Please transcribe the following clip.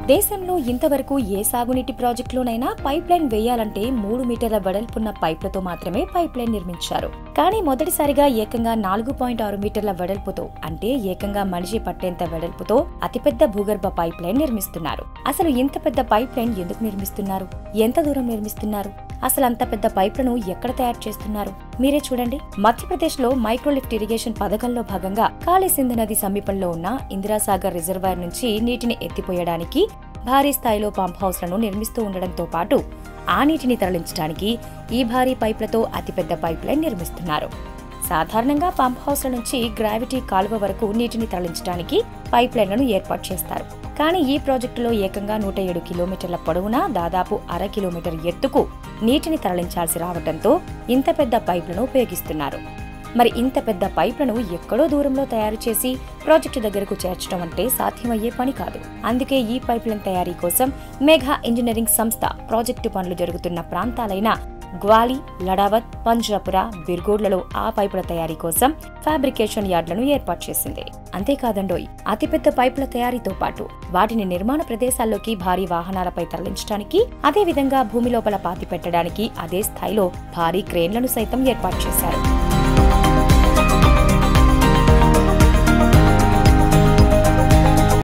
దేశంలో ఇంతవరకు ఏ సాగునీటి ప్రాజెక్టులోనైనా పైప్ లైన్ వేయాలంటే మూడు మీటర్ల వెడల్పున్న పైప్లతో మాత్రమే పైప్ లైన్ నిర్మించారు కానీ మొదటిసారిగా ఏకంగా నాలుగు పాయింట్ ఆరు మీటర్ల వెడల్పుతో అంటే ఏకంగా మనిషి పట్టేంత వెడల్పుతో అతిపెద్ద భూగర్భ పైప్ లైన్ నిర్మిస్తున్నారు అసలు ఇంత పెద్ద పైప్ లైన్ ఎందుకు నిర్మిస్తున్నారు ఎంత దూరం నిర్మిస్తున్నారు అసలు అంత పెద్ద పైప్లను ఎక్కడ తయారు చేస్తున్నారు మీరే చూడండి మధ్యప్రదేశ్ లో మైక్రోలిఫ్ట్ ఇరిగేషన్ పథకంలో భాగంగా కాళీ సింధు నది సమీపంలో ఉన్న ఇందిరాసాగర్ రిజర్వాయర్ నుంచి నీటిని ఎత్తిపోయడానికి భారీ స్థాయిలో పంప్ హౌస్లను నిర్మిస్తూ ఉండడంతో పాటు ఆ నీటిని తరలించడానికి ఈ భారీ పైప్లతో అతిపెద్ద పైప్ లైన్ నిర్మిస్తున్నారు సాధారణంగా పంప్ హౌస్ల నుంచి గ్రావిటీ కాలువ వరకు నీటిని తరలించడానికి పైప్ లైన్లను ఏర్పాటు చేస్తారు కానీ ఈ ప్రాజెక్టులో ఏకంగా నూట ఏడు కిలోమీటర్ల పొడవునా దాదాపు అర కిలోమీటర్ ఎత్తుకు నీటిని తరలించాల్సి రావడంతో ఇంత పెద్ద పైప్లను ఉపయోగిస్తున్నారు మరి ఇంత పెద్ద పైప్లను ఎక్కడో దూరంలో తయారు చేసి ప్రాజెక్టు దగ్గరకు చేర్చడం అంటే సాధ్యమయ్యే పని కాదు అందుకే ఈ పైప్లైన్ తయారీ కోసం మేఘా ఇంజనీరింగ్ సంస్థ ప్రాజెక్టు పనులు జరుగుతున్న ప్రాంతాలైన గ్వాలి లడావత్ పంజాపుర బిర్గోడ్లలో ఆ పైపుల తయారీ కోసం ఫ్యాబ్రికేషన్ యార్డ్లను ఏర్పాటు చేసింది అంతేకాదండోయ్ అతిపెద్ద పైపుల తయారీతో పాటు వాటిని నిర్మాణ ప్రదేశాల్లోకి భారీ వాహనాలపై తరలించడానికి అదే విధంగా భూమి లోపల పాతి పెట్టడానికి అదే స్థాయిలో భారీ క్రేన్లను సైతం ఏర్పాటు చేశారు